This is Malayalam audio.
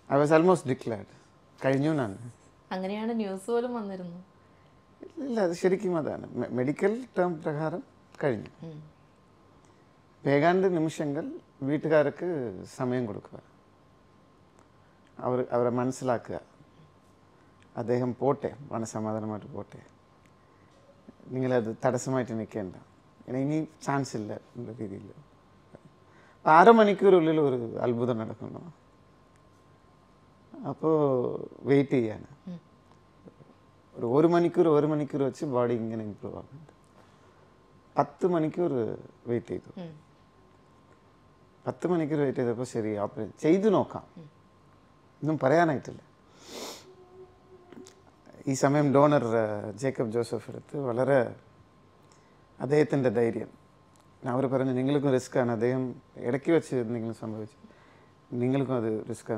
ഐ വാസ് ആൽമോസ്റ്റ് ഡിക്ലെയർഡ് കഴിഞ്ഞു എന്നാണ് അങ്ങനെയാണ് ന്യൂസ് പോലും വന്നിരുന്നു ഇല്ല അത് ശരിക്കും അതാണ് മെഡിക്കൽ ടേം പ്രകാരം കഴിഞ്ഞു ഉം. ഏകാണ്ട് നിമിഷങ്ങൾ വീട്ടുകാർക്ക് സമയം കൊടുക്കുക അവർ അവരെ മനസ്സിലാക്കുക അദ്ദേഹം പോട്ടെ മനസമാധാനമായിട്ട് പോട്ടെ നിങ്ങളത് തടസ്സമായിട്ട് നിൽക്കേണ്ട ഇനി ഇനി ചാൻസ് ഇല്ല എന്നുള്ള രീതിയിൽ അപ്പോൾ അരമണിക്കൂറുള്ളിൽ ഒരു അത്ഭുതം നടക്കുന്നു അപ്പോൾ വെയിറ്റ് ചെയ്യാണ് ഒരു ഒരു മണിക്കൂർ ഒരു മണിക്കൂർ വെച്ച് ബോഡി ഇങ്ങനെ ഇമ്പ്രൂവ് ആകുന്നുണ്ട് പത്ത് മണിക്കൂർ വെയിറ്റ് ചെയ്തു ഉം. പത്ത് മണിക്കൂർ വെയിറ്റ് ചെയ്തപ്പോൾ ശരി ഓപ്പറേഷൻ ചെയ്തു നോക്കാം ഒന്നും പറയാനായിട്ടില്ല ഈ സമയം ഡോണർ ജേക്കബ് ജോസഫ് എടുത്ത് വളരെ അദ്ദേഹത്തിൻ്റെ ധൈര്യം അവർ പറഞ്ഞു നിങ്ങൾക്കും റിസ്ക്കാണ് അദ്ദേഹം ഇടയ്ക്ക് വെച്ച് എന്തെങ്കിലും സംഭവിച്ചു നിങ്ങൾക്കും അത് റിസ്ക്കാണ്